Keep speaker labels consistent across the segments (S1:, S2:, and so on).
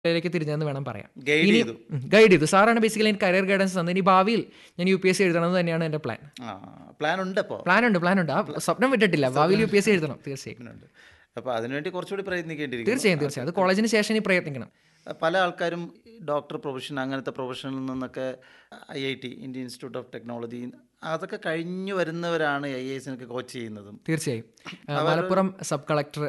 S1: ലേക്ക് തിരിഞ്ഞെന്ന് വേണം പറയാം
S2: ഗൈഡ്
S1: ഇനി
S2: ചെയ്തു
S1: ഗൈഡ് ചെയ്തു സാറാണ് ബേസിക്കലി എനിക്ക് കരിയർ ഗൈഡൻസ് തന്നത് ഇനി ഭാവിയിൽ ഞാൻ യു പി എസ് സി എഴുതണമെന്ന് തന്നെയാണ് എൻ്റെ പ്ലാൻ
S2: ആ പ്ലാൻ ഉണ്ട് അപ്പോൾ
S1: പ്ലാൻ ഉണ്ട് പ്ലാൻ ഉണ്ട് ആ സ്വപ്നം വിട്ടിട്ടില്ല ഭാവിയിൽ യു പി എസ് സി എഴുതണം തീർച്ചയായും
S2: ഉണ്ട് അപ്പോൾ അതിനുവേണ്ടി കുറച്ചുകൂടി പ്രയത്നിക്കേണ്ടിയിരിക്കും
S1: തീർച്ചയായും തീർച്ചയായും അത് കോളേജിന് ശേഷം ഇനി പ്രയത്നിക്കണം
S2: പല ആൾക്കാരും ഡോക്ടർ പ്രൊഫഷൻ അങ്ങനത്തെ പ്രൊഫഷനിൽ നിന്നൊക്കെ I I T Indian institute of technology അതൊക്കെ കഴിഞ്ഞു വരുന്നവരാണ് ഐ എ എസിനൊക്കെ കോച്ച് ചെയ്യുന്നതും
S1: തീർച്ചയായും ആ, Malappuram sub collector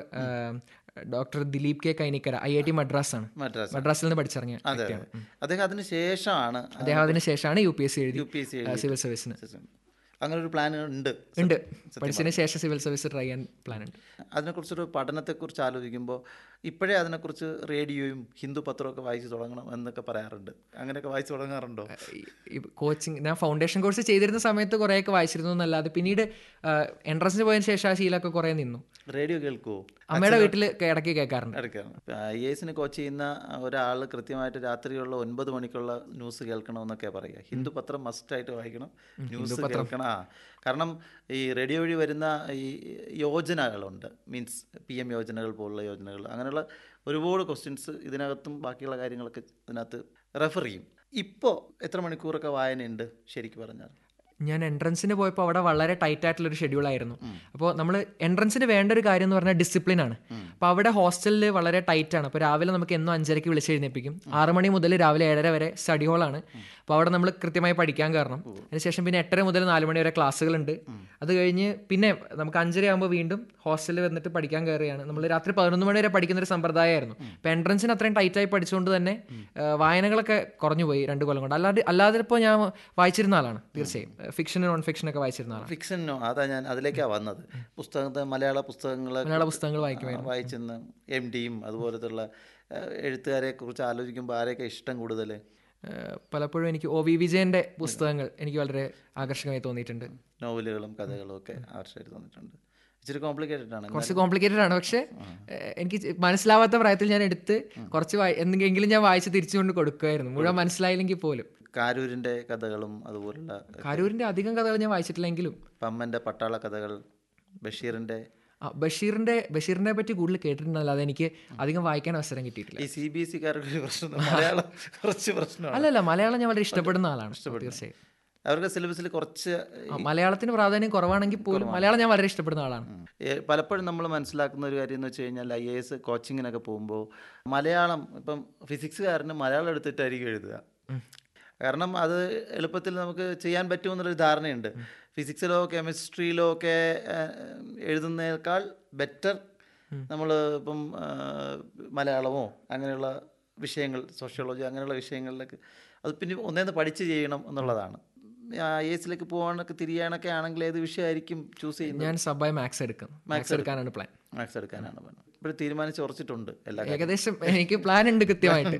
S1: doctor Dileep K Kainikkara I I T Madras ആണ്
S2: മദ്രാസ്
S1: മദ്രാസിൽ നിന്ന് പഠിച്ചിറങ്ങിയ
S2: അതെ അതെ അദ്ദേഹം അതിന് ശേഷമാണ്
S1: അദ്ദേഹം അതിന് ശേഷമാണ് യു പി എസ് സി എഴുതി
S2: യു പി എസ് സി
S1: ആ, സിവിൽ സർവീസിന്
S2: അങ്ങനെ ഒരു പ്ലാൻ ഉണ്ട്
S1: ഉണ്ട് പഠിച്ചതിന് ശേഷം സിവിൽ സർവീസ് ട്രൈ ചെയ്യാൻ പ്ലാൻ ഉണ്ട്
S2: അതിനെക്കുറിച്ചൊരു പഠനത്തെക്കുറിച്ച് ആലോചിക്കുമ്പോൾ ഇപ്പോഴേ അതിനെക്കുറിച്ച് റേഡിയോയും ഹിന്ദു പത്രമൊക്കെ വായിച്ചു തുടങ്ങണം എന്നൊക്കെ പറയാറുണ്ട് അങ്ങനെയൊക്കെ വായിച്ചു തുടങ്ങാറുണ്ടോ
S1: കോച്ചിങ് ഞാൻ ഫൗണ്ടേഷൻ കോഴ്സ് ചെയ്തിരുന്ന സമയത്ത് കുറേയൊക്കെ വായിച്ചിരുന്നു എന്നല്ലാതെ പിന്നീട് എൻട്രൻസിന് പോയതിന് ശേഷം ആ ശീലമൊക്കെ കുറേ നിന്നു
S2: റേഡിയോ കേൾക്കുമോ
S1: അമ്മയുടെ വീട്ടിൽ ഇടയ്ക്ക് കേൾക്കാറുണ്ട്
S2: ഇടയ്ക്കാണ് ഐ എസിന് കോച്ച് ചെയ്യുന്ന ഒരാൾ കൃത്യമായിട്ട് രാത്രിയുള്ള ഒൻപത് മണിക്കുള്ള ന്യൂസ് കേൾക്കണമെന്നൊക്കെ പറയുക ഹിന്ദു പത്രം മസ്റ്റായിട്ട് വായിക്കണം ന്യൂസ് കേൾക്കണം ആ കാരണം ഈ റേഡിയോ വഴി വരുന്ന ഈ യോജനകളുണ്ട് മീൻസ് പി എം യോജനകൾ പോലുള്ള യോജനകൾ അങ്ങനെയുള്ള ഒരുപാട് ക്വസ്റ്റ്യൻസ് ഇതിനകത്തും ബാക്കിയുള്ള കാര്യങ്ങളൊക്കെ ഇതിനകത്ത് റെഫർ ചെയ്യും ഇപ്പോൾ എത്ര മണിക്കൂറൊക്കെ വായനയുണ്ട് ശരിക്കും പറഞ്ഞാൽ
S1: ഞാൻ എൻട്രൻസിന് പോയപ്പോൾ അവിടെ വളരെ ടൈറ്റ് ആയിട്ടുള്ള ഒരു ഷെഡ്യൂൾ ആയിരുന്നു അപ്പോൾ നമ്മൾ എൻട്രൻസിന് വേണ്ട ഒരു കാര്യം എന്ന് പറഞ്ഞാൽ ഡിസിപ്ലിൻ ആണ് അപ്പോൾ അവിടെ ഹോസ്റ്റലിൽ വളരെ ടൈറ്റ് ആണ് അപ്പോൾ രാവിലെ നമുക്ക് എന്നും അഞ്ചരയ്ക്ക് വിളിച്ച് എഴുന്നേൽപ്പിക്കും ആറ് മണി മുതൽ രാവിലെ ഏഴര വരെ സ്റ്റഡി ഹോളാണ് അപ്പോൾ അവിടെ നമ്മൾ കൃത്യമായി പഠിക്കാൻ കാരണം അതിനുശേഷം പിന്നെ എട്ടര മുതൽ നാല് മണി വരെ ക്ലാസ്സുകളുണ്ട് അത് കഴിഞ്ഞ് പിന്നെ നമുക്ക് അഞ്ചര ആകുമ്പോൾ വീണ്ടും ഹോസ്റ്റലിൽ വന്നിട്ട് പഠിക്കാൻ കയറുകയാണ് നമ്മൾ രാത്രി പതിനൊന്ന് മണി വരെ പഠിക്കുന്ന ഒരു സമ്പ്രദായമായിരുന്നു അപ്പോൾ എൻട്രൻസിന് അത്രയും ടൈറ്റായി പഠിച്ചുകൊണ്ട് തന്നെ ആ, വായനകളൊക്കെ കുറഞ്ഞു പോയി രണ്ട് കൊല്ലം കൊണ്ട് അല്ലാതെ അല്ലാതെ ഇപ്പോൾ ഞാൻ വായിച്ചിരുന്ന ആളാണ് തീർച്ചയായും ഫിക്ഷൻ നോൺ ഫിക്ഷൻ ഒക്കെ വായിച്ചിരുന്ന ആളാണ്
S2: ഫിക്ഷനോ അതാ ഞാൻ അതിലേക്കാണ് വന്നത് പുസ്തകത്തെ മലയാള പുസ്തകങ്ങൾ
S1: മലയാള പുസ്തകങ്ങൾ വായിക്കുമായിരുന്നു
S2: വായിച്ചെന്ന് എം ഡിയും അതുപോലത്തുള്ള എഴുത്തുകാരെ കുറിച്ച് ആലോചിക്കുമ്പോൾ ആരെയൊക്കെ ഇഷ്ടം കൂടുതൽ
S1: ഏഹ് പലപ്പോഴും എനിക്ക് ഒ വി വിജയന്റെ പുസ്തകങ്ങൾ എനിക്ക് വളരെ ആകർഷകമായി തോന്നിയിട്ടുണ്ട്
S2: നോവലുകളും കഥകളും ഒക്കെ ആവശ്യമായിട്ട് തോന്നിയിട്ടുണ്ട് ഇച്ചിരി കോംപ്ലിക്കേറ്റഡ് ആണ്
S1: കുറച്ച് കോംപ്ലിക്കേറ്റഡ് ആണ് പക്ഷേ ഏഹ് എനിക്ക് ചെ- മനസ്സിലാവാത്ത പ്രായത്തിൽ ഞാൻ എടുത്ത് കുറച്ച് വായി- എന്തെങ്കിലും ഞാൻ വായിച്ച് തിരിച്ചുകൊണ്ട് കൊടുക്കുമായിരുന്നു മുഴുവൻ മനസ്സിലായില്ലെങ്കിൽ പോലും
S2: കാരൂരിൻ്റെ കഥകളും അതുപോലുള്ള
S1: കാരൂരിന്റെ അധികം കഥകൾ ഞാൻ വായിച്ചിട്ടില്ലെങ്കിലും
S2: പമ്മൻ്റെ പട്ടാള കഥകൾ ബഷീറിൻ്റെ
S1: ആ, ബഷീറിന്റെ ബഷീറിനെ പറ്റി കൂടുതൽ കേട്ടിട്ടുണ്ടല്ലാതെ എനിക്ക് അധികം വായിക്കാൻ അവസരം കിട്ടിയിട്ടില്ല
S2: ഈ സി ബി എസ് സിക്കാർക്ക് ഒരു പ്രശ്നം മലയാളം കുറച്ച് പ്രശ്നമാണ്
S1: അല്ലല്ല മലയാളം ഞാൻ വളരെ ഇഷ്ടപ്പെടുന്ന ആളാണ് തീർച്ചയായും
S2: അവരുടെ സിലബസിൽ കുറച്ച്
S1: ആ, മലയാളത്തിന് പ്രാധാന്യം കുറവാണെങ്കിൽ പോലും മലയാളം ഞാൻ വളരെ ഇഷ്ടപ്പെടുന്ന ആളാണ്
S2: ഏ, പലപ്പോഴും നമ്മൾ മനസ്സിലാക്കുന്ന ഒരു കാര്യം എന്ന് വെച്ച് കഴിഞ്ഞാൽ ഐ എ എസ് കോച്ചിങ്ങിനൊക്കെ പോകുമ്പോൾ മലയാളം ഇപ്പം ഫിസിക്സുകാരന് മലയാളം എടുത്തിട്ടായിരിക്കും എഴുതുക കാരണം അത് എളുപ്പത്തിൽ നമുക്ക് ചെയ്യാൻ പറ്റുമെന്നുള്ളൊരു ധാരണയുണ്ട് ഫിസിക്സിലോ കെമിസ്ട്രിയിലോ ഒക്കെ ആ, എഴുതുന്നതിനേക്കാൾ ബെറ്റർ നമ്മൾ ഇപ്പം ആ, മലയാളമോ അങ്ങനെയുള്ള വിഷയങ്ങൾ സോഷ്യോളജി അങ്ങനെയുള്ള വിഷയങ്ങളിലൊക്കെ അത് പിന്നെ ഒന്നേന്ന് പഠിച്ച് ചെയ്യണം എന്നുള്ളതാണ് ഐ എസിലേക്ക് പോകാനൊക്കെ തിരിയാനൊക്കെ ആണെങ്കിൽ ഏത് വിഷയമായിരിക്കും ചൂസ് ചെയ്യുന്നത്
S1: ഞാൻ സബായി മാത്സ് എടുക്കുന്നു മാത്സ് എടുക്കാനാണ് പ്ലാൻ
S2: മാത്സ് എടുക്കാനാണ് പറഞ്ഞത് ഇപ്പോൾ തീരുമാനിച്ച് ഉറച്ചിട്ടുണ്ട് എല്ലാ കാര്യം
S1: ഏകദേശം എനിക്ക് പ്ലാൻ ഉണ്ട് കൃത്യമായിട്ട്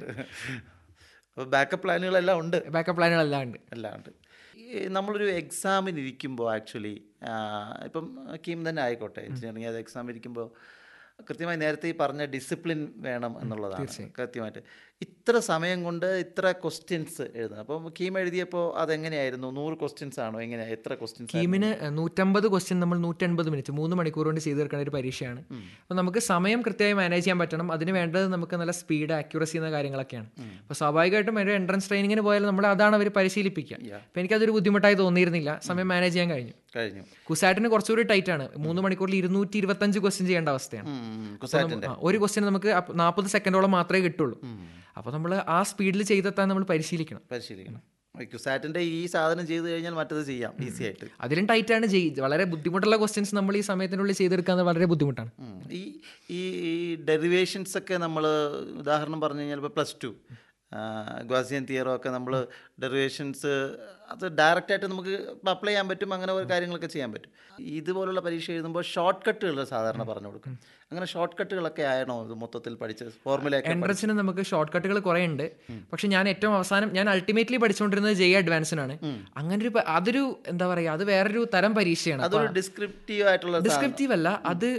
S2: അപ്പോൾ ബാക്കപ്പ് പ്ലാനുകളെല്ലാം ഉണ്ട്
S1: ബാക്കപ്പ് പ്ലാനുകളെല്ലാം ഉണ്ട്
S2: എല്ലാം ഉണ്ട് ഈ നമ്മളൊരു എക്സാമിന് ഇരിക്കുമ്പോൾ ആക്ച്വലി ഇപ്പം കീം തന്നെ ആയിക്കോട്ടെ എഞ്ചിനീയറിംഗ് അത് എക്സാം ഇരിക്കുമ്പോൾ കൃത്യമായി നേരത്തെ ഈ പറഞ്ഞ ഡിസിപ്ലിൻ വേണം എന്നുള്ളതാണ് കൃത്യമായിട്ട് ഇത്ര സമയം കൊണ്ട് ഇത്ര ക്വസ്റ്റ്യൻസ് എഴുതുന്നത് അപ്പം കീം എഴുതിയപ്പോൾ അതെങ്ങനെയായിരുന്നു നൂറ് ക്വസ്റ്റ്യൻസ് ആണോ എങ്ങനെയാണ് എത്ര ക്വസ്റ്റ്യൻസ്
S1: ടീമിന് നൂറ്റമ്പത് ക്വസ്റ്റ്യൻ നമ്മൾ നൂറ്റൻപത് മിനിറ്റ് മൂന്ന് മണിക്കൂർ കൊണ്ട് ചെയ്ത് തീർക്കുന്ന ഒരു പരീക്ഷയാണ് അപ്പോൾ നമുക്ക് സമയം കൃത്യമായി മാനേജ് ചെയ്യാൻ പറ്റണം അതിന് വേണ്ടത് നമുക്ക് നല്ല സ്പീഡ് ആക്യുറസി എന്ന കാര്യങ്ങളൊക്കെയാണ് അപ്പോൾ സ്വാഭാവികമായിട്ടും ഒരു എൻട്രൻസ് ട്രെയിനിങ്ങിന് പോയാൽ നമ്മൾ അതാണ് അവർ പരിശീലിപ്പിക്കുക അപ്പോൾ എനിക്കതൊരു ബുദ്ധിമുട്ടായി തോന്നിയിരുന്നില്ല സമയം മാനേജ് ചെയ്യാൻ കഴിഞ്ഞു
S2: കഴിഞ്ഞു
S1: കുസാറ്റിന് കുറച്ചുകൂടി ടൈറ്റ് ആണ് മൂന്ന് മണിക്കൂറിൽ ഇരുന്നൂറ്റി ഇരുപത്തഞ്ച് ക്വസ്റ്റ്യൻ ചെയ്യേണ്ട അവസ്ഥയാണ്
S2: കുസാറ്റിൻ്റെ
S1: ആ, ഒരു ക്വസ്റ്റ്യൻ നമുക്ക് നാൽപ്പത് സെക്കൻഡോളം മാത്രമേ കിട്ടുള്ളൂ അപ്പോൾ നമ്മൾ ആ സ്പീഡിൽ ചെയ്തെത്താൻ നമ്മൾ പരിശീലിക്കണം
S2: പരിശീലിക്കണം ക്യുസാറ്റിൻ്റെ ഈ സാധനം ചെയ്ത് കഴിഞ്ഞാൽ മറ്റത് ചെയ്യാം ഈസി ആയിട്ട്
S1: അതിലും ടൈറ്റ് ആണ് ചെയ് വളരെ ബുദ്ധിമുട്ടുള്ള ക്വസ്റ്റ്യൻസ് നമ്മൾ ഈ സമയത്തിനുള്ളിൽ ചെയ്തെടുക്കാൻ വളരെ ബുദ്ധിമുട്ടാണ്
S2: ഉം. ഈ ഈ ഡെറിവേഷൻസ് ഒക്കെ നമ്മൾ ഉദാഹരണം പറഞ്ഞു കഴിഞ്ഞാൽ ഇപ്പോൾ പ്ലസ് ടു ഗ്വാസിയൻ തിയറോ ഒക്കെ നമ്മൾ ഡെറിവേഷൻസ് അത് ഡയറക്റ്റായിട്ട് നമുക്ക് അപ്ലൈ ചെയ്യാൻ പറ്റും അങ്ങനെ ഒരു കാര്യങ്ങളൊക്കെ ചെയ്യാൻ പറ്റും ഇതുപോലുള്ള പരീക്ഷ എഴുതുമ്പോൾ ഷോർട്ട് കട്ടുകൾ സാധാരണ പറഞ്ഞു കൊടുക്കും അങ്ങനെ ഷോർട്ട് കട്ടുകളൊക്കെ ആയണോ ഇത് മൊത്തത്തിൽ പഠിച്ച് ഫോർമുലയൊക്കെ
S1: എൻട്രൻസിന് നമുക്ക് ഷോർട്ട് കട്ടുകൾ കുറേ ഉണ്ട് പക്ഷെ ഞാൻ ഏറ്റവും അവസാനം ഞാൻ അൾട്ടിമേറ്റ്ലി പഠിച്ചുകൊണ്ടിരുന്നത് ജെ അഡ്വാൻസിനാണ് അങ്ങനെ ഒരു പ- അതൊരു എന്താ പറയുക അത് വേറൊരു തരം പരീക്ഷയാണ്
S2: അതൊരു ഡിസ്ക്രിപ്റ്റീവ് ആയിട്ടുള്ള സാധനം.
S1: ഡിസ്ക്രിപ്റ്റീവ് അല്ല അത്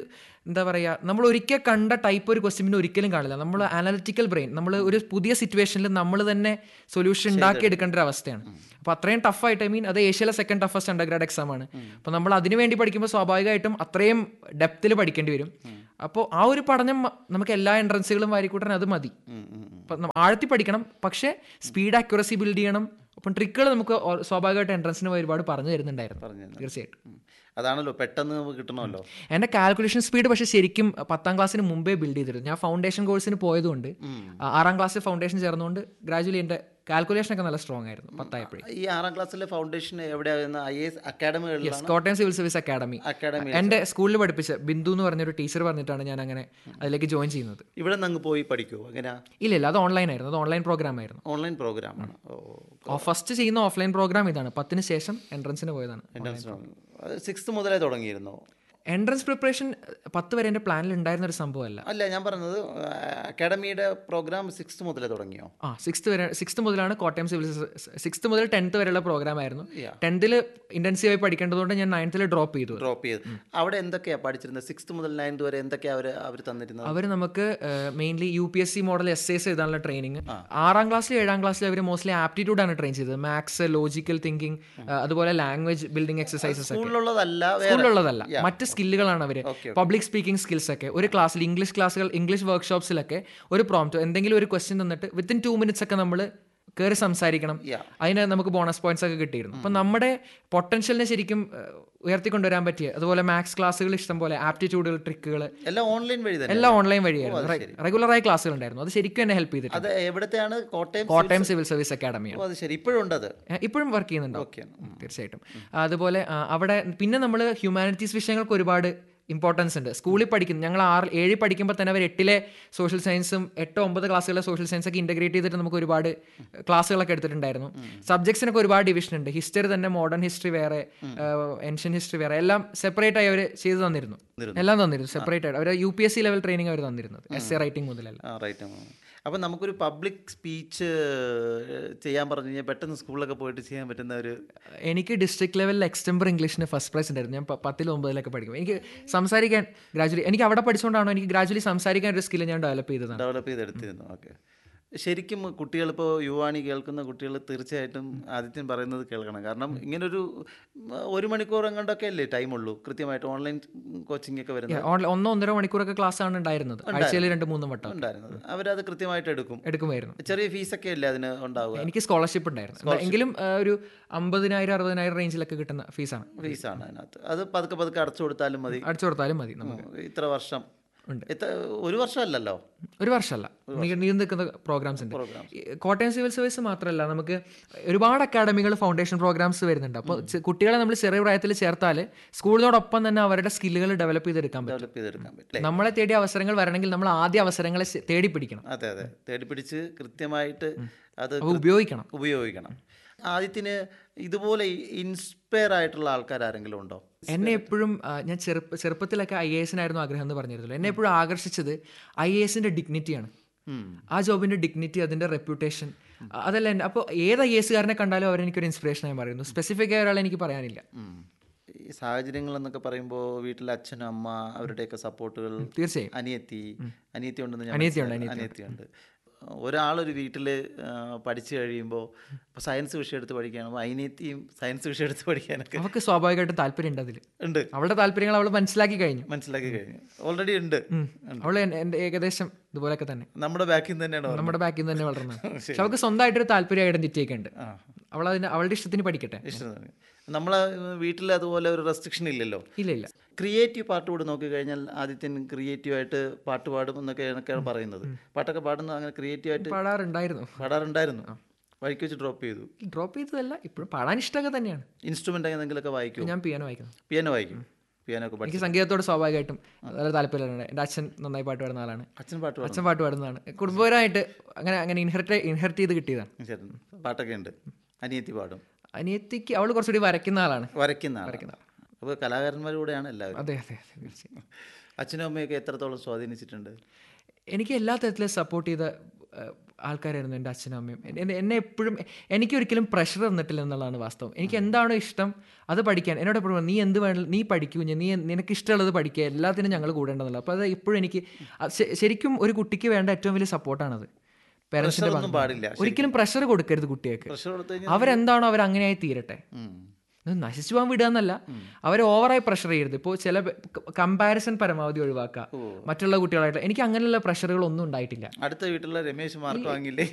S1: എന്താ പറയുക നമ്മൾ ഒരിക്കൽ കണ്ട ടൈപ്പ് ഒരു ക്വസ്റ്റ്യൻ പിന്നെ ഒരിക്കലും കാണില്ല നമ്മൾ അനാലിറ്റിക്കൽ ബ്രെയിൻ നമ്മൾ ഒരു പുതിയ സിറ്റുവേഷനിൽ നമ്മൾ തന്നെ സൊല്യൂഷൻ ഉണ്ടാക്കി എടുക്കേണ്ട ഒരു അവസ്ഥയാണ് അപ്പോൾ അത്രയും ടഫായിട്ട് ഐ മീൻ അത് ഏഷ്യയിലെ സെക്കൻഡ് ടഫസ്റ്റ് അണ്ടർഗ്രാഡ് എക്സാം ആണ് അപ്പോൾ നമ്മൾ അതിന് വേണ്ടി പഠിക്കുമ്പോൾ സ്വാഭാവികമായിട്ടും അത്രയും ഡെപ്തിൽ പഠിക്കേണ്ടി വരും അപ്പോൾ ആ ഒരു പഠനം മ- നമുക്ക് എല്ലാ എൻട്രൻസുകളും വാരിക്കൂട്ടാൻ അത് മതി അപ്പം നമ്മ- ആഴത്തി പഠിക്കണം പക്ഷേ സ്പീഡ് അക്യുറസി ബിൽഡ് ചെയ്യണം അപ്പം ട്രിക്കുകൾ നമുക്ക് ഓ- സ്വാഭാവികമായിട്ട് എൻട്രൻസിന് ഒരുപാട് പറഞ്ഞു തരുന്നുണ്ടായിരുന്നു
S2: പറഞ്ഞു തരുന്നു.
S1: തീർച്ചയായിട്ടും
S2: ഉം. അതാണല്ലോ പെട്ടെന്ന് നമുക്ക് കിട്ടണമല്ലോ
S1: എൻ്റെ കാൽക്കുലേഷൻ സ്പീഡ് പക്ഷേ ശരിക്കും പത്താം ക്ലാസ്സിന് മുമ്പേ ബിൽഡ് ചെയ്തിരുന്നു ഞാൻ ഫൗണ്ടേഷൻ കോഴ്സിന് പോയതുകൊണ്ട് ആ, ആറാം ക്ലാസ്സിൽ ഫൗണ്ടേഷൻ ചേർന്നുകൊണ്ട് ഗ്രാജുവലി എൻ്റെ കാൽക്കുലേഷൻ ഒക്കെ നല്ല സ്ട്രോങ് ആയിരുന്നു പത്തായപ്പോഴേ
S2: ഈ ആറാം ക്ലാസ്സിലെ ഫൗണ്ടേഷൻ എവിടെയായിരുന്നു ഐ എസ് അക്കാഡമികളിലാണ്
S1: Kottayam civil service academy
S2: academy
S1: എൻ്റെ സ്കൂളിൽ പഠിപ്പിച്ച ബിന്ദു എന്ന് പറഞ്ഞൊരു ടീച്ചർ പറഞ്ഞിട്ടാണ് ഞാൻ അങ്ങനെ അതിലേക്ക് ജോയിൻ ചെയ്യുന്നത്
S2: ഇവിടെ നിന്ന് അങ്ങ് പോയി പഠിക്കുമോ എങ്ങനെയാ
S1: ഇല്ല ഇല്ല അത് ഓൺലൈൻ ആയിരുന്നു അത് ഓൺലൈൻ പ്രോഗ്രാം ആയിരുന്നു
S2: ഓൺലൈൻ പ്രോഗ്രാമാണ് ഓ
S1: ഫസ്റ്റ് ചെയ്യുന്ന ഓഫ്ലൈൻ പ്രോഗ്രാം ഇതാണ് പത്തിന് ശേഷം എൻട്രൻസിന് പോയതാണ്
S2: അത് സിക്സ്ത് മുതലേ തുടങ്ങിയിരുന്നോ
S1: എൻട്രൻസ് പ്രിപ്പറേഷൻ പത്ത് വരെ എൻ്റെ പ്ലാനിൽ ഉണ്ടായിരുന്ന ഒരു സംഭവമല്ല
S2: അല്ല ഞാൻ പറഞ്ഞത് അക്കാഡമിയുടെ പ്രോഗ്രാം സിക്സ്ത് മുതലേ തുടങ്ങിയോ
S1: ആ സിക്സ്ത് വരെ സിക്സ്ത് മുതലാണ് കോട്ടയം സിവിൽ സിക്സ്ത് മുതൽ ടെൻത്ത് വരെയുള്ള പ്രോഗ്രാം ആയിരുന്നു
S2: Yeah.
S1: ടെൻത്തിൽ ഇൻറ്റൻസീവായി പഠിക്കേണ്ടതുകൊണ്ട് ഞാൻ നയൻത്തിൽ ഡ്രോപ്പ് ചെയ്തു
S2: ഡ്രോപ്പ് ചെയ്ത് അവിടെ എന്തൊക്കെയാ പഠിച്ചിരുന്നത് സിക്സ്ത് മുതൽ നയൻത് വരെ എന്തൊക്കെയാ അവർ അവർ തന്നിരുന്നത്
S1: അവർ നമുക്ക് mainly U P S C model essays എഴുതാനുള്ള ട്രെയിനിങ് ആറാം ക്ലാസ്സിലും ഏഴാം ക്ലാസ്സിലും അവർ മോസ്റ്റ്ലി ആപ്റ്റിറ്റ്യൂഡാണ് ട്രെയിൻ ചെയ്തത് മാത്സ് ലോജിക്കൽ തിങ്കിങ് അതുപോലെ ലാംഗ്വേജ് ബിൽഡിംഗ് എക്സസൈസസ് ഒക്കെ
S2: സ്കൂളിലുള്ളതല്ല വേറെ
S1: സ്കൂളിലുള്ളതല്ല മറ്റ് സ്കില്ലുകളാണ് അവർ പബ്ലിക് സ്പീക്കിംഗ് സ്കിൽസ് ഒക്കെ ഒരു ക്ലാസ്സിൽ ഇംഗ്ലീഷ് ക്ലാസ്സുകൾ ഇംഗ്ലീഷ് വർക്ക്ഷോപ്സിലൊക്കെ ഒരു പ്രോംപ്റ്റ് എന്തെങ്കിലും ഒരു ക്വസ്റ്റ്യൻ തന്നിട്ട് വിത്തിൻ ടു മിനിറ്റ്സ് ഒക്കെ നമ്മൾ കയറി സംസാരിക്കണം
S2: Yeah.
S1: അതിന് നമുക്ക് ബോണസ് പോയിന്റ്സ് ഒക്കെ കിട്ടിയിരുന്നു അപ്പം നമ്മുടെ പൊട്ടൻഷ്യലിനെ ശരിക്കും ഏഹ്, ഉയർത്തിക്കൊണ്ടുവരാൻ പറ്റിയ അതുപോലെ മാത്സ് ക്ലാസ്സുകൾ ഇഷ്ടം പോലെ ആപ്റ്റിറ്റ്യൂഡുകൾ ട്രിക്കുകൾ
S2: എല്ലാം ഓൺലൈൻ വഴി തന്നെ
S1: എല്ലാം ഓൺലൈൻ വഴിയായിരുന്നു റെഗുലറായ ക്ലാസ്സുകൾ ഉണ്ടായിരുന്നു അത് ശരിക്കും എന്നെ ഹെൽപ്പ് ചെയ്തിട്ടുണ്ട്
S2: അത് എവിടത്തെയാണ് കോട്ടയം
S1: കോട്ടയം സിവിൽ സർവീസ് അക്കാഡമിയാണ്
S2: ഓ, അത് ശരി ഇപ്പോഴും ഉണ്ട് അത്
S1: ഏഹ് ഇപ്പോഴും വർക്ക് ചെയ്യുന്നുണ്ടോ
S2: ഓക്കെ
S1: തീർച്ചയായിട്ടും അതുപോലെ ആ, അവിടെ പിന്നെ നമ്മൾ ഹ്യൂമാനിറ്റീസ് വിഷയങ്ങൾക്ക് ഒരുപാട് ഇമ്പോർട്ടൻസ് ഉണ്ട് സ്കൂളിൽ പഠിക്കുന്നു ഞങ്ങൾ ആറ് ഏഴിൽ പഠിക്കുമ്പോൾ തന്നെ അവർ എട്ടിലെ സോഷ്യൽ സയൻസും എട്ടോ ഒമ്പത് ക്ലാസ്സുകളിലെ സോഷ്യൽ സയൻസ് ഒക്കെ ഇൻ്റഗ്രേറ്റ് ചെയ്തിട്ട് നമുക്ക് ഒരുപാട് ക്ലാസ്സുകളൊക്കെ എടുത്തിട്ടുണ്ടായിരുന്നു സബ്ജക്ട്സിനൊക്കെ ഒരുപാട് ഡിവിഷൻ ഉണ്ട് ഹിസ്റ്ററി തന്നെ മോഡേൺ ഹിസ്റ്ററി വേറെ ഏൻഷ്യൻ ഹിസ്റ്ററി വേറെ എല്ലാം സെപ്പറേറ്റ് ആയി അവർ ചെയ്തു തന്നിരുന്നു എല്ലാം തന്നിരുന്നു സെപ്പറേറ്റ് ആയിട്ട് അവർ U P S C level training അവർ തന്നിരുന്നത് എസ് എ റൈറ്റിംഗ് മുതലല്ല
S2: ആ റൈറ്റ് അപ്പം നമുക്കൊരു പബ്ലിക് സ്പീച്ച് ചെയ്യാൻ പറഞ്ഞു കഴിഞ്ഞാൽ പെട്ടെന്ന് സ്കൂളിലൊക്കെ പോയിട്ട് ചെയ്യാൻ പറ്റുന്ന ഒരു
S1: എനിക്ക് ഡിസ്ട്രിക്ട് ലെവലിൽ എക്സ്റ്റംബർ ഇംഗ്ലീഷിന് ഫസ്റ്റ് പ്രൈസ് ഉണ്ടായിരുന്നു ഞാൻ പ- പത്തിൽ ഒമ്പതിലൊക്കെ പഠിക്കും എനിക്ക് സംസാരിക്കാൻ ഗ്രാജുവലി എനിക്ക് അവിടെ പഠിച്ചുകൊണ്ടാണോ എനിക്ക് ഗ്രാജുവലി സംസാരിക്കാൻ ഒരു സ്കില്ല് ഞാൻ ഡെവലപ്പ് ചെയ്തതാണ്
S2: ഡെവലപ്പ് ചെയ്തെടുത്തിരുന്നു ഓക്കെ ശരിക്കും കുട്ടികളിപ്പോൾ യുവാണി കേൾക്കുന്ന കുട്ടികൾ തീർച്ചയായിട്ടും ആദിത്യൻ പറയുന്നത് കേൾക്കണം കാരണം ഇങ്ങനൊരു ഉം, ഒരു മണിക്കൂർ എങ്ങോട്ടൊക്കെ അല്ലേ ടൈമുള്ളൂ കൃത്യമായിട്ട് ഓൺലൈൻ കോച്ചിങ് ഒക്കെ വരുന്നത്
S1: ഓൺലൈൻ ഒന്നോ ഒന്നര മണിക്കൂറൊക്കെ ക്ലാസ് ആണ് ഉണ്ടായിരുന്നത് ആഴ്ചയിൽ രണ്ട് മൂന്നും വട്ടം
S2: ഉണ്ടായിരുന്നത് അവരത് കൃത്യമായിട്ട് എടുക്കും
S1: എടുക്കുമായിരുന്നു
S2: ചെറിയ ഫീസൊക്കെ അല്ലേ അതിന് ഉണ്ടാവുക
S1: എനിക്ക് സ്കോളർഷിപ്പ് ഉണ്ടായിരുന്നു എങ്കിലും ആ, ഒരു അമ്പതിനായിരം അറുപതിനായിരം റേഞ്ചിലൊക്കെ കിട്ടുന്ന ഫീസാണ്
S2: ഫീസാണ് അതിനകത്ത് അത് പതുക്കെ പതുക്കെ അടച്ചു കൊടുത്താലും മതി
S1: അടിച്ചു കൊടുത്താലും മതി നമുക്ക്
S2: ഇത്ര വർഷം
S1: ഉണ്ട്.
S2: എത്ര ഒരു വർഷമല്ലല്ലോ
S1: ഒരു വർഷമല്ല നീ- നീണ്ടു നിൽക്കുന്ന പ്രോഗ്രാംസ് ഉണ്ട് ഈ കോട്ടയം സിവിൽ സർവീസ് മാത്രമല്ല നമുക്ക് ഒരുപാട് അക്കാഡമികൾ ഫൗണ്ടേഷൻ പ്രോഗ്രാംസ് വരുന്നുണ്ട് അപ്പോൾ കുട്ടികളെ നമ്മൾ ചെറിയ പ്രായത്തിൽ ചേർത്താൽ സ്കൂളിനോടൊപ്പം തന്നെ അവരുടെ സ്കില്ലുകൾ ഡെവലപ്പ് ചെയ്തെടുക്കാൻ പറ്റും
S2: ഡെവലപ്പ് ചെയ്തെടുക്കാൻ പറ്റും
S1: നമ്മളെ തേടിയ അവസരങ്ങൾ വരണമെങ്കിൽ നമ്മൾ ആദ്യ അവസരങ്ങളെ ശ- തേടി പിടിക്കണം
S2: അതെ അതെ തേടി പിടിച്ച് കൃത്യമായിട്ട് അത്
S1: അപ്പോൾ ഉപയോഗിക്കണം
S2: ഉപയോഗിക്കണം ആദ്യത്തിന് ഇതുപോലെ ഇൻസ്പയർ ആയിട്ടുള്ള ആൾക്കാർ ആരെങ്കിലും ഉണ്ടോ
S1: എന്നെ എപ്പോഴും ആ, ഞാൻ ചെറുപ്പ ചെറുപ്പത്തിലൊക്കെ ഐ എ എസിനായിരുന്നു ആഗ്രഹം എന്ന് പറഞ്ഞിരുന്നല്ലോ എന്നെ എപ്പോഴും ആകർഷിച്ചത് ഐ എ എസിന്റെ ഡിഗ്നിറ്റിയാണ് ആ ജോബിന്റെ ഡിഗ്നിറ്റി അതിന്റെ റെപ്യൂട്ടേഷൻ അതല്ല എൻ്റെ അപ്പോൾ ഏത് ഐ എ എസുകാരനെ കണ്ടാലും അവരെനിക്കൊരു ഇൻസ്പിറേഷനായി പറയുന്നു സ്പെസിഫിക് ആയ ഒരാളെ എനിക്ക് പറയാനില്ല
S2: ഉം. ഈ സാഹചര്യങ്ങൾ എന്നൊക്കെ പറയുമ്പോൾ വീട്ടിലെ അച്ഛനും അമ്മ അവരുടെയൊക്കെ സപ്പോർട്ടുകൾ
S1: തീർച്ചയായും
S2: അനിയത്തി അനിയത്തി ഉണ്ടെന്ന് ഞാൻ
S1: അനിയത്തിയുണ്ട്,
S2: മനസ്സിലാക്കി. അനിയത്തിയുണ്ട് ഒരാളൊരു വീട്ടിൽ പഠിച്ചു കഴിയുമ്പോൾ ഇപ്പോൾ സയൻസ് വിഷയം എടുത്ത് പഠിക്കുകയാണെങ്കിൽ അനിയത്തിയും സയൻസ് വിഷയം എടുത്ത് പഠിക്കാനൊക്കെ
S1: അവൾക്ക് സ്വാഭാവികമായിട്ടും താല്പര്യം ഉണ്ട് അതിൽ
S2: ഉണ്ട്
S1: അവളുടെ താല്പര്യങ്ങൾ അവൾ മനസ്സിലാക്കി കഴിഞ്ഞു
S2: മനസ്സിലാക്കി കഴിഞ്ഞു ഓൾറെഡി ഉണ്ട്
S1: അവൾ എൻ്റെ ഏകദേശം ഇതുപോലെയൊക്കെ തന്നെ
S2: നമ്മുടെ ബാക്കിൽ നിന്ന് തന്നെയാണ്
S1: നമ്മുടെ ബാക്കിൽ നിന്ന് തന്നെ വളർന്നത് പക്ഷെ അവൾക്ക് സ്വന്തമായിട്ടൊരു താല്പര്യം ഐഡന്റിറ്റി ഒക്കെ ഉണ്ട് അവൾ അതിന് അവളുടെ ഇഷ്ടത്തിന് പഠിക്കട്ടെ
S2: ഇഷ്ടം നമ്മളെ വീട്ടിൽ അതുപോലെ ഒരു റെസ്ട്രിക്ഷൻ ഇല്ലല്ലോ
S1: ഇല്ല ഇല്ല
S2: ക്രിയേറ്റീവ് പാട്ട് കൂടെ നോക്കിക്കഴിഞ്ഞാൽ ആദിത്യൻ ക്രിയേറ്റീവായിട്ട് പാട്ട് പാടും എന്നൊക്കെയാണ് പറയുന്നത് പാട്ടൊക്കെ പാടുന്ന അങ്ങനെ ക്രിയേറ്റീവായിട്ട്
S1: പാടാറുണ്ടായിരുന്നു
S2: പാടാറുണ്ടായിരുന്നു വഴിക്ക് വെച്ച് ഡ്രോപ്പ് ചെയ്തു
S1: ഡ്രോപ്പ് ചെയ്തതല്ല ഇപ്പോഴും പാടാൻ ഇഷ്ടമൊക്കെ തന്നെയാണ്
S2: ഇൻസ്ട്രുമെൻ്റ് എന്തെങ്കിലുമൊക്കെ വായിക്കും
S1: ഞാൻ പിയാനോ വായിക്കുന്നു
S2: പിയാനോ വായിക്കും പിയാനോ ഒക്കെ പഠിക്കും
S1: എനിക്ക് സംഗീതത്തോട് സ്വാഭാവികമായിട്ടും നല്ല താല്പര്യമുണ്ട് എൻ്റെ അച്ഛൻ നന്നായി പാട്ട് പാടുന്ന ആളാണ്
S2: അച്ഛൻ പാട്ട് പാടും
S1: അച്ഛൻ പാട്ട് പാടുന്നതാണ് കുടുംബപരമായിട്ട് അങ്ങനെ അങ്ങനെ ഇൻഹെറിറ്റ് ഇൻഹെറിറ്റ് ചെയ്ത് കിട്ടിയതാണ്
S2: ചേട്ടൻ പാട്ടൊക്കെ ഉണ്ട് അനിയത്തി പാടും
S1: അനിയത്തിക്ക് അവൾ കുറച്ചുകൂടി വരയ്ക്കുന്ന ആളാണ്
S2: വരയ്ക്കുന്ന ആളാണ് അപ്പോൾ കലാകാരന്മാരുടെ എല്ലാവരും
S1: അതെ അതെ അതെ തീർച്ചയായും
S2: അച്ഛനും അമ്മയൊക്കെ എത്രത്തോളം സ്വാധീനിച്ചിട്ടുണ്ട്
S1: എനിക്ക് എല്ലാ തരത്തിലും സപ്പോർട്ട് ചെയ്ത ആൾക്കാരായിരുന്നു എൻ്റെ അച്ഛനും അമ്മയും എന്നെ- എന്നെ- എന്നെ എപ്പോഴും എനിക്ക് ഒരിക്കലും പ്രഷർ തന്നിട്ടില്ല എന്നുള്ളതാണ് വാസ്തവം എനിക്ക് എന്താണോ ഇഷ്ടം അത് പഠിക്കാൻ എന്നോട് എപ്പോഴും പറയും, നീ എന്ത് വേണം നീ പഠിക്കൂ കുഞ്ഞ്, നീ നിനക്ക് ഇഷ്ടമുള്ളത് പഠിക്കുക എല്ലാത്തിനും ഞങ്ങൾ കൂടേണ്ടതല്ല അപ്പോൾ അത് ഇപ്പോഴും എനിക്ക് അത് ശ- ശരിക്കും ഒരു കുട്ടിക്ക് വേണ്ട ഏറ്റവും വലിയ സപ്പോർട്ടാണത് പേരൻസിൻ്റെ
S2: Pressure ഒന്നും പാടില്ല,
S1: ഒരിക്കലും പ്രഷർ കൊടുക്കരുത് കുട്ടികൾക്ക്
S2: പ്രഷർ കൊടുത്തു കഴിഞ്ഞാൽ
S1: അവരെന്താണോ അവർ അങ്ങനെയായി തീരട്ടെ
S2: ഉം.
S1: ഇത് നശിച്ചു പോകാൻ വിടുക എന്നല്ല അവരെ ഓവറായി പ്രഷർ ചെയ്യരുത് ഇപ്പോൾ ചില കമ്പാരിസൺ പരമാവധി ഒഴിവാക്കുക മറ്റുള്ള കുട്ടികളായിട്ട് എനിക്ക് അങ്ങനെയുള്ള പ്രഷറുകൾ ഒന്നും ഉണ്ടായിട്ടില്ല
S2: അടുത്ത വീട്ടിലെ രമേശ് മാർക്ക് വാങ്ങിയില്ലേ